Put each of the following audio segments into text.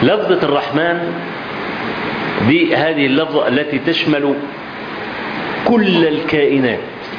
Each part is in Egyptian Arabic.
لفظة الرحمن دي هذه اللفظة التي تشمل كل الكائنات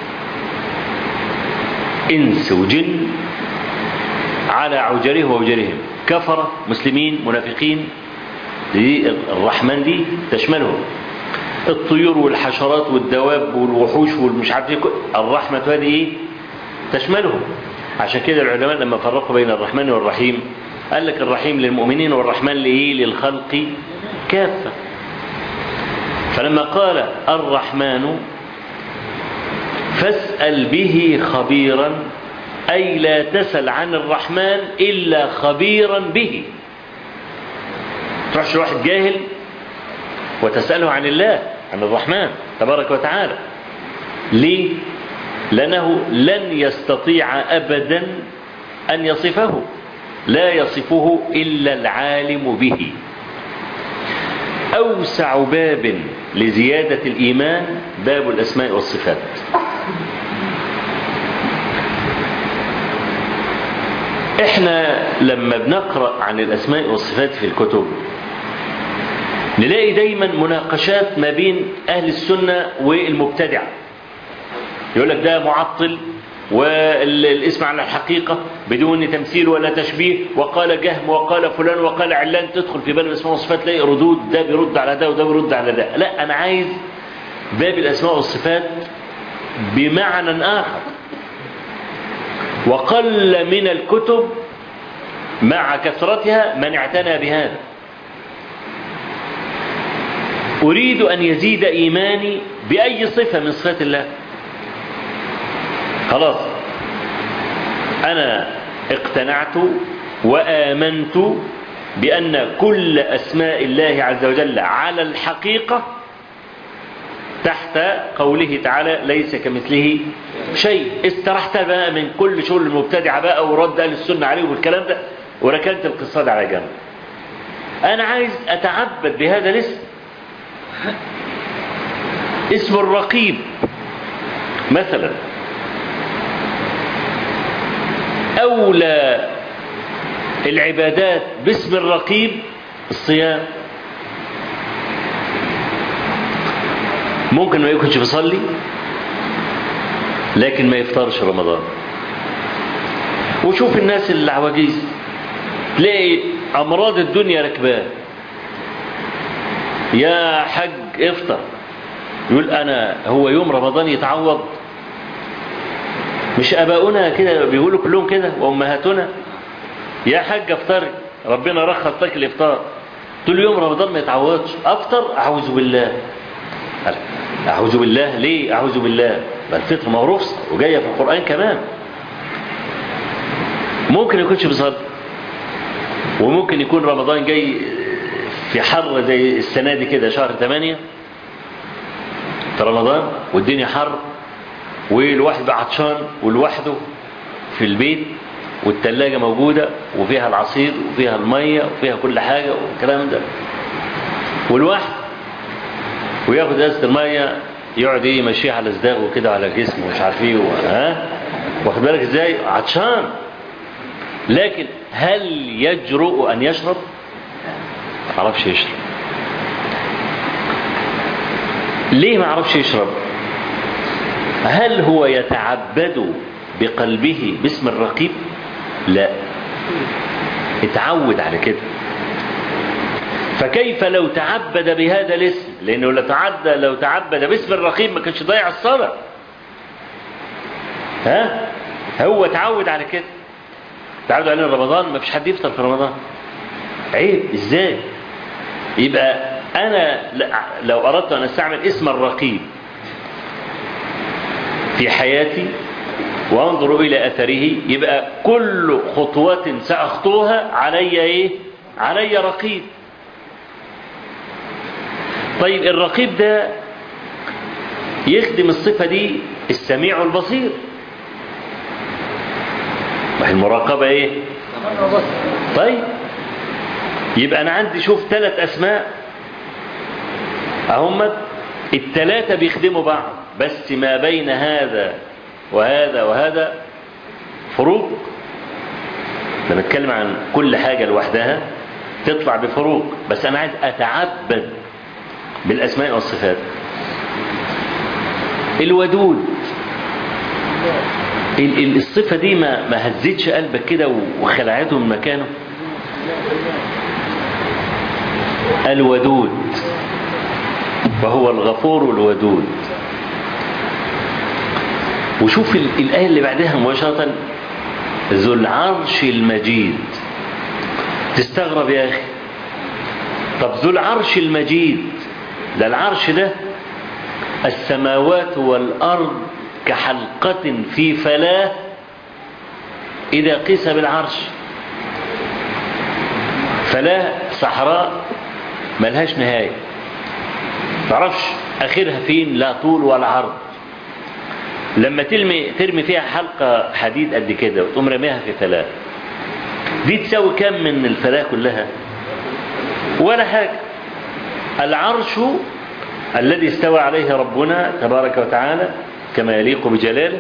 إنس وجن على عجره ووجرهم كفرة مسلمين منافقين دي الرحمن دي تشملهم الطيور والحشرات والدواب والوحوش والمش عارف ايه الرحمة هذه ايه تشملهم عشان كده العلماء لما فرقوا بين الرحمن والرحيم قال لك الرحيم للمؤمنين والرحمن لايه للخلق كافة فلما قال الرحمن فاسأل به خبيرا أي لا تسأل عن الرحمن إلا خبيرا به تروحش واحد جاهل وتسأله عن الله عن الرحمن تبارك وتعالى ليه لأنه لن يستطيع أبدا أن يصفه لا يصفه إلا العالم به أوسع باب لزيادة الإيمان باب الأسماء والصفات احنا لما بنقرأ عن الأسماء والصفات في الكتب نلاقي دايما مناقشات ما بين أهل السنة والمبتدعة يقول لك ده معطل والاسم على الحقيقة بدون تمثيل ولا تشبيه وقال جهم وقال فلان وقال علان تدخل في باب الأسماء والصفات تلاقي ردود ده بيرد على ده وده بيرد على ده لا أنا عايز باب الأسماء والصفات بمعنى آخر وقل من الكتب مع كثرتها من اعتنى بهذا أريد أن يزيد إيماني بأي صفة من صفات الله خلاص أنا اقتنعت وآمنت بأن كل أسماء الله عز وجل على الحقيقة تحت قوله تعالى ليس كمثله شيء استرحت بقى من كل شغل المبتدع بقى ورد أهل السنة عليه والكلام ده وركنت القصة دي على جنب أنا عايز أتعبد بهذا الاسم اسم الرقيب مثلا أولى العبادات باسم الرقيب الصيام ممكن ما يكونش بيصلي لكن ما يفطرش رمضان وشوف الناس العواجيز تلاقي أمراض الدنيا ركبان يا حج افطر يقول أنا هو يوم رمضان يتعوض مش أباؤنا كده بيقولوا كلهم كده وأمهاتنا يا حاج افطري ربنا رخص لك الافطار طول يوم رمضان ما يتعوضش افطر اعوذ بالله اعوذ بالله ليه اعوذ بالله ما الفطر ما هو رخصه وجايه في القران كمان ممكن يكونش بيصلي وممكن يكون رمضان جاي في حر زي السنه دي كده شهر 8 في رمضان والدنيا حر والواحد بقى عطشان ولوحده في البيت والتلاجة موجودة وفيها العصير وفيها المية وفيها كل حاجة والكلام ده والواحد وياخد ازازة المية يقعد ايه يمشيها على صداغه كده على جسمه مش عارف ايه ها واخد بالك ازاي عطشان لكن هل يجرؤ ان يشرب ما عرفش يشرب ليه ما عرفش يشرب هل هو يتعبد بقلبه باسم الرقيب لا اتعود على كده فكيف لو تعبد بهذا الاسم لانه لو تعدى لو تعبد باسم الرقيب ما كانش ضيع الصلاه ها هو اتعود على كده تعود علينا رمضان ما فيش حد يفطر في رمضان عيب ازاي يبقى انا لو اردت ان استعمل اسم الرقيب في حياتي وانظر الى اثره يبقى كل خطوة ساخطوها علي ايه علي رقيب طيب الرقيب ده يخدم الصفة دي السميع البصير ما هي المراقبة ايه طيب يبقى انا عندي شوف ثلاث اسماء اهم الثلاثة بيخدموا بعض بس ما بين هذا وهذا وهذا فروق لما نتكلم عن كل حاجة لوحدها تطلع بفروق بس انا عايز اتعبد بالاسماء والصفات الودود ال- ال- الصفة دي ما ما هزتش قلبك كده وخلعته من مكانه الودود وهو الغفور الودود وشوف ال- الآية اللي بعدها مباشرة ذو العرش المجيد تستغرب يا أخي طب ذو العرش المجيد ده العرش ده السماوات والأرض كحلقة في فلاة إذا قيس بالعرش فلاة صحراء ملهاش نهاية تعرفش آخرها فين لا طول ولا عرض لما ترمي ترمي فيها حلقة حديد قد كده وتقوم رميها في فلاة دي تساوي كم من الفلاة كلها ولا حاجة العرش الذي استوى عليه ربنا تبارك وتعالى كما يليق بجلاله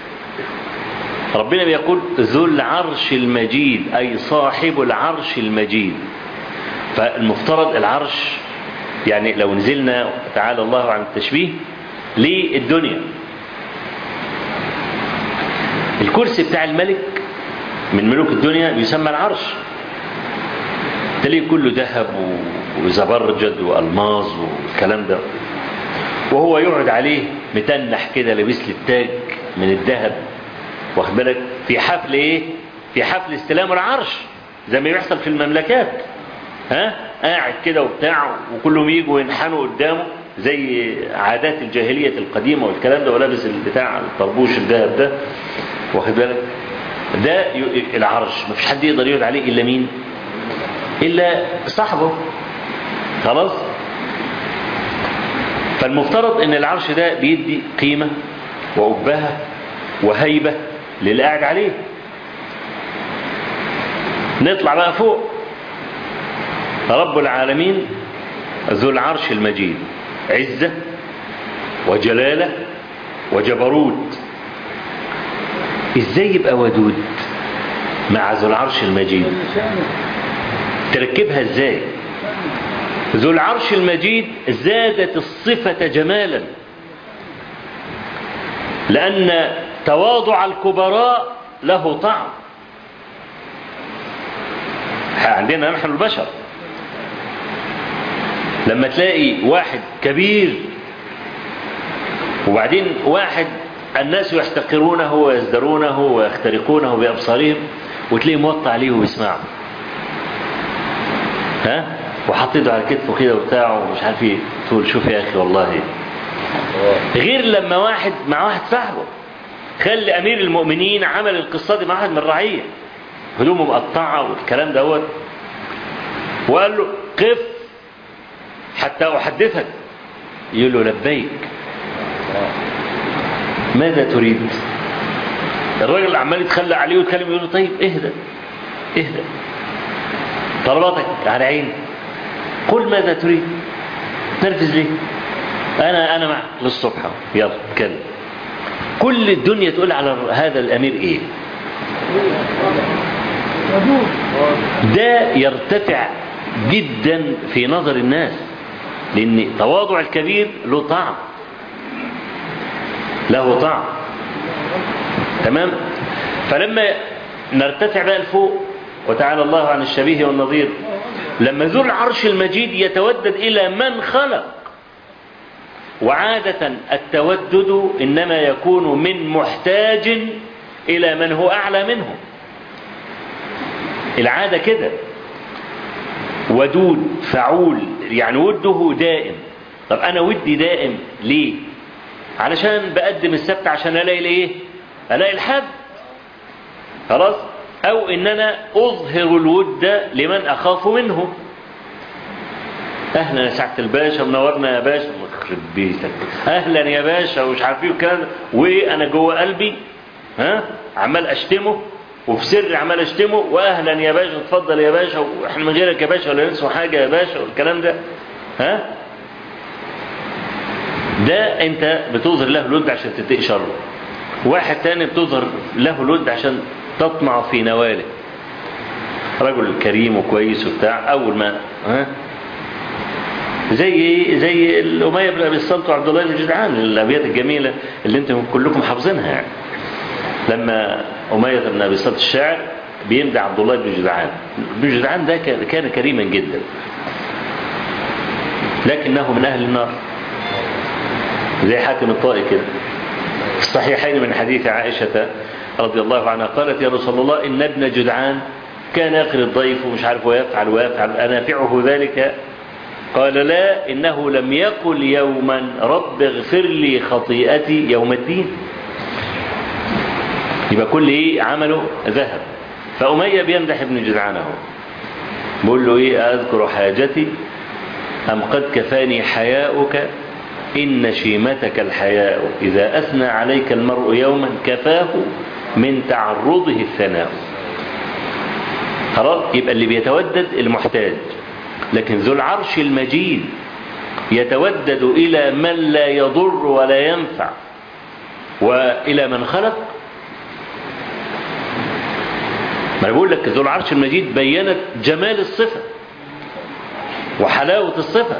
ربنا بيقول ذو العرش المجيد أي صاحب العرش المجيد فالمفترض العرش يعني لو نزلنا تعالى الله عن التشبيه للدنيا الكرسي بتاع الملك من ملوك الدنيا يسمى العرش تلاقيه كله ذهب وزبرجد والماظ والكلام ده وهو يقعد عليه متنح كده لابس لي التاج من الذهب واخد بالك في حفل ايه في حفل استلام العرش زي ما بيحصل في المملكات ها قاعد كده وبتاع وكلهم يجوا ينحنوا قدامه زي عادات الجاهلية القديمة والكلام ده ولابس البتاع الطربوش الذهب ده واخد بالك ده ي- العرش مفيش حد يقدر يقعد عليه الا مين الا صاحبه خلاص فالمفترض ان العرش ده بيدي قيمة وأبهة وهيبة للي قاعد عليه نطلع بقى فوق رب العالمين ذو العرش المجيد عزة وجلالة وجبروت ازاي يبقى ودود مع ذو العرش المجيد تركبها ازاي ذو العرش المجيد زادت الصفة جمالا لأن تواضع الكبراء له طعم عندنا نحن البشر لما تلاقي واحد كبير وبعدين واحد الناس يحتقرونه ويزدرونه ويخترقونه بأبصارهم وتلاقيه موطى عليه وبيسمعه ها وحط ايده على كتفه كده وبتاع ومش عارف ايه تقول شوف يا اخي والله غير لما واحد مع واحد صاحبه خلي امير المؤمنين عمل القصه دي مع واحد من الرعيه هدومه مقطعه والكلام دوت وقال له قف حتى احدثك يقول له لبيك ماذا تريد الراجل عمال يتخلى عليه ويتكلم يقول له طيب اهدى اهدى طلباتك على عيني قل ماذا تريد تنرفز ليه انا انا معك للصبح يلا اتكلم كل الدنيا تقول على هذا الامير ايه ده يرتفع جدا في نظر الناس لان تواضع الكبير له طعم له طعم تمام فلما نرتفع بقى لفوق وتعالى الله عن الشبيه والنظير لما ذو العرش المجيد يتودد إلى من خلق وعادة التودد إنما يكون من محتاج إلى من هو أعلى منه العادة كده ودود فعول يعني وده دائم طب أنا ودي دائم ليه علشان بقدم السبت عشان ألاقي الإيه ألاقي الحد خلاص أو إن أنا أظهر الود لمن أخاف منه أهلا يا سعادة الباشا منورنا يا باشا يخرب بيتك أهلا يا باشا ومش عارف إيه والكلام ده وأنا جوه قلبي ها عمال أشتمه وفي سر عمال أشتمه وأهلا يا باشا اتفضل يا باشا وإحنا من غيرك يا باشا ولا ننسوا حاجة يا باشا والكلام ده ها ده أنت بتظهر له الود عشان تتقي شره واحد تاني بتظهر له الود عشان تطمع في نواله رجل كريم وكويس وبتاع اول ما ها زي زي الأمية بن أبي الصلت وعبد الله بن جدعان الأبيات الجميلة اللي أنتم كلكم حافظينها يعني لما أمية بن أبي الصلت الشاعر بيمدح عبد الله بن جدعان بن جدعان ده كان كريما جدا لكنه من أهل النار زي حاتم الطائي كده في الصحيحين من حديث عائشة رضي الله عنها قالت يا رسول الله إن ابن جدعان كان يقري الضيف ومش عارف ويفعل ويفعل أنافعه ذلك قال لا إنه لم يقل يوما رب اغفر لي خطيئتي يوم الدين يبقى كل إيه عمله ذهب فأمية بيمدح ابن جدعان اهو بقول له إيه أذكر حاجتي أم قد كفاني حياؤك إن شيمتك الحياء إذا أثنى عليك المرء يوما كفاه من تعرضه الثناء خلاص يبقى اللي بيتودد المحتاج لكن ذو العرش المجيد يتودد إلى من لا يضر ولا ينفع وإلى من خلق ما بقول لك ذو العرش المجيد بينت جمال الصفة وحلاوة الصفة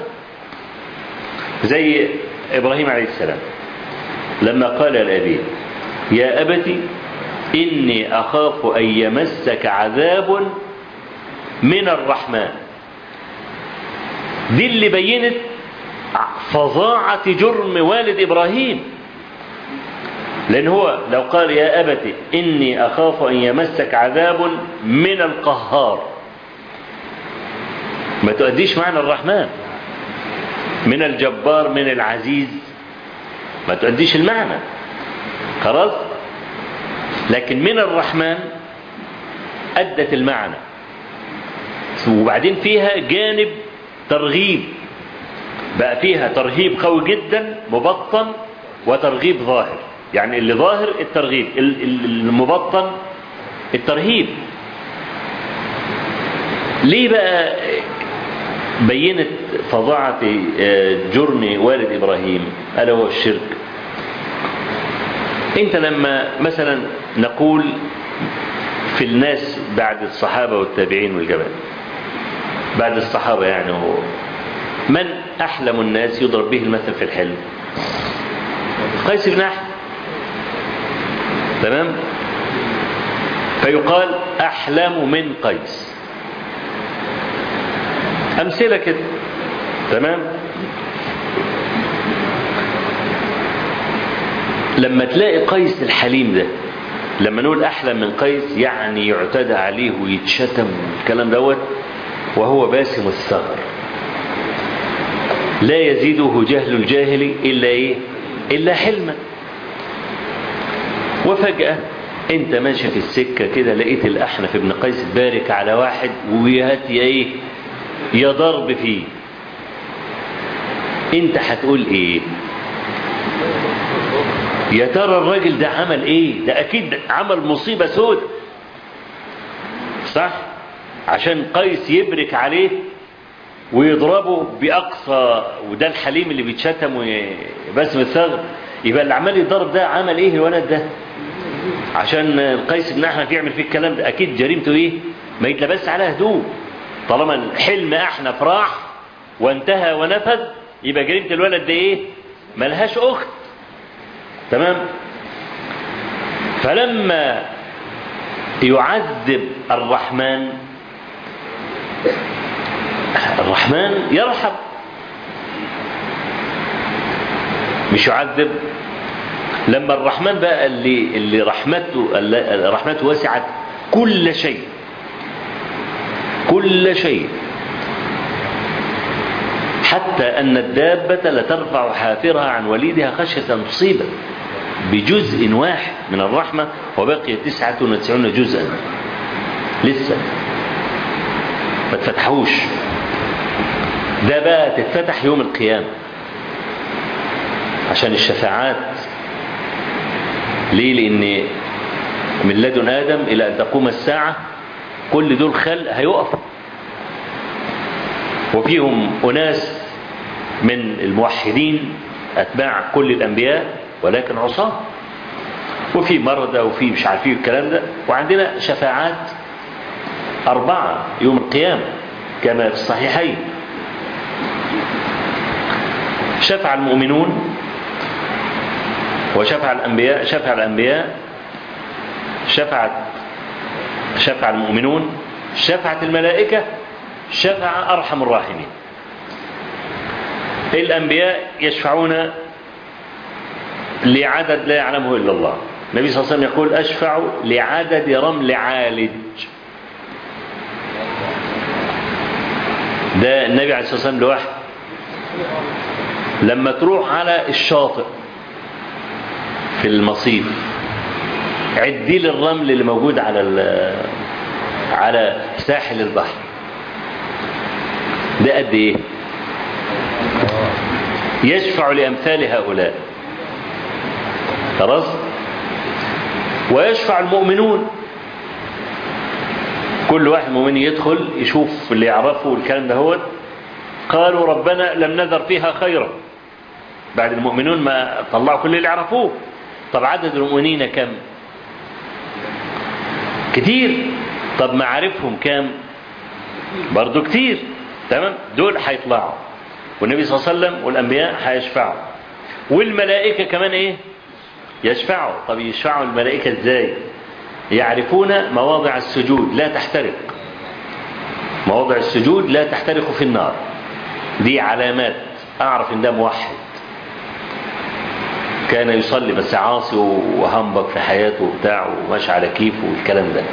زي إبراهيم عليه السلام لما قال لأبيه يا أبت إني أخاف أن يمسك عذاب من الرحمن دي اللي بينت فظاعة جرم والد إبراهيم لأن هو لو قال يا أبت إني أخاف أن يمسك عذاب من القهار ما تؤديش معنى الرحمن من الجبار من العزيز ما تؤديش المعنى خلاص لكن من الرحمن أدت المعنى وبعدين فيها جانب ترغيب بقى فيها ترهيب قوي جدا مبطن وترغيب ظاهر يعني اللي ظاهر الترغيب المبطن الترهيب ليه بقى بينت فظاعة جرم والد إبراهيم ألا هو الشرك أنت لما مثلا نقول في الناس بعد الصحابة والتابعين والجبال بعد الصحابة يعني هو من أحلم الناس يضرب به المثل في الحلم قيس بن أحمد تمام فيقال أحلم من قيس أمثلة كده تمام لما تلاقي قيس الحليم ده لما نقول أحلم من قيس يعني يعتدى عليه ويتشتم الكلام دوت وهو باسم الثغر لا يزيده جهل الجاهل إلا إيه إلا حلما وفجأة انت ماشي في السكة كده لقيت الأحنف ابن قيس بارك على واحد ويهات يا ايه يا ضرب فيه انت هتقول ايه يا ترى الراجل ده عمل ايه ده اكيد عمل مصيبة سودة صح عشان قيس يبرك عليه ويضربه بأقصى وده الحليم اللي بيتشتم وباسم الثغر يبقى اللي عمال يضرب ده عمل ايه الولد ده عشان قيس بن احنف يعمل فيه الكلام ده اكيد جريمته ايه ما يتلبس على هدوء طالما الحلم احنف راح وانتهى ونفذ يبقى جريمه الولد ده ايه ملهاش اخت تمام فلما يعذب الرحمن الرحمن يرحم مش يعذب لما الرحمن بقى اللي اللي رحمته اللي رحمته وسعت كل شيء كل شيء حتى أن الدابة لترفع حافرها عن وليدها خشية أن تصيبه بجزء واحد من الرحمة وبقي تسعة وتسعون جزءا لسه ما تفتحوش ده بقى تتفتح يوم القيامة عشان الشفاعات ليه لأن من لدن آدم إلى أن تقوم الساعة كل دول خلق هيقفوا وفيهم أناس من الموحدين أتباع كل الأنبياء ولكن عصاة وفي مرضى وفي مش عارفين الكلام ده وعندنا شفاعات أربعة يوم القيامة كما في الصحيحين شفع المؤمنون وشفع الأنبياء شفع الأنبياء شفعت شفع المؤمنون شفعت الملائكة شفع أرحم الراحمين الأنبياء يشفعون لعدد لا يعلمه إلا الله النبي صلى الله عليه وسلم يقول أشفع لعدد رمل عالج ده النبي عليه الصلاة والسلام لوحده لما تروح على الشاطئ في المصيف عدي لي الرمل اللي موجود على على ساحل البحر ده قد ايه يشفع لامثال هؤلاء خلاص ويشفع المؤمنون كل واحد مؤمن يدخل يشوف اللي يعرفه الكلام ده هو قالوا ربنا لم نذر فيها خيرا بعد المؤمنون ما طلعوا كل اللي يعرفوه طب عدد المؤمنين كم كتير طب معارفهم كام برضو كتير تمام دول هيطلعوا والنبي صلى الله عليه وسلم والأنبياء هيشفعوا والملائكة كمان ايه يشفعوا طب يشفعوا الملائكة ازاي يعرفون مواضع السجود لا تحترق مواضع السجود لا تحترق في النار دي علامات أعرف إن ده موحد كان يصلي بس عاصي وهنبك في حياته وبتاع وماشي على كيفه والكلام ده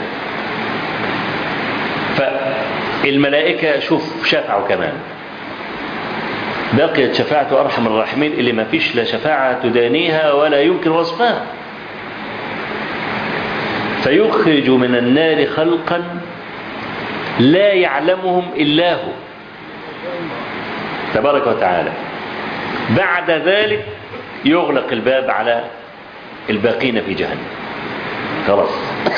فالملائكة شوف شفعوا كمان بقيت شفاعة أرحم الراحمين اللي ما فيش لا شفاعة تدانيها ولا يمكن وصفها فيخرج من النار خلقا لا يعلمهم إلا هو تبارك وتعالى بعد ذلك يغلق الباب على الباقين في جهنم خلاص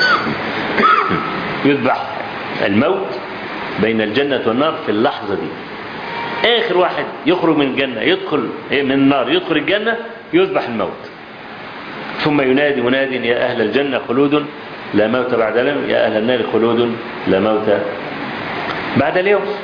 يذبح الموت بين الجنة والنار في اللحظة دي آخر واحد يخرج من الجنة يدخل من النار يدخل الجنة يذبح الموت ثم ينادي مناد يا أهل الجنة خلود لا موت بعد اليوم يا أهل النار خلود لا موت بعد اليوم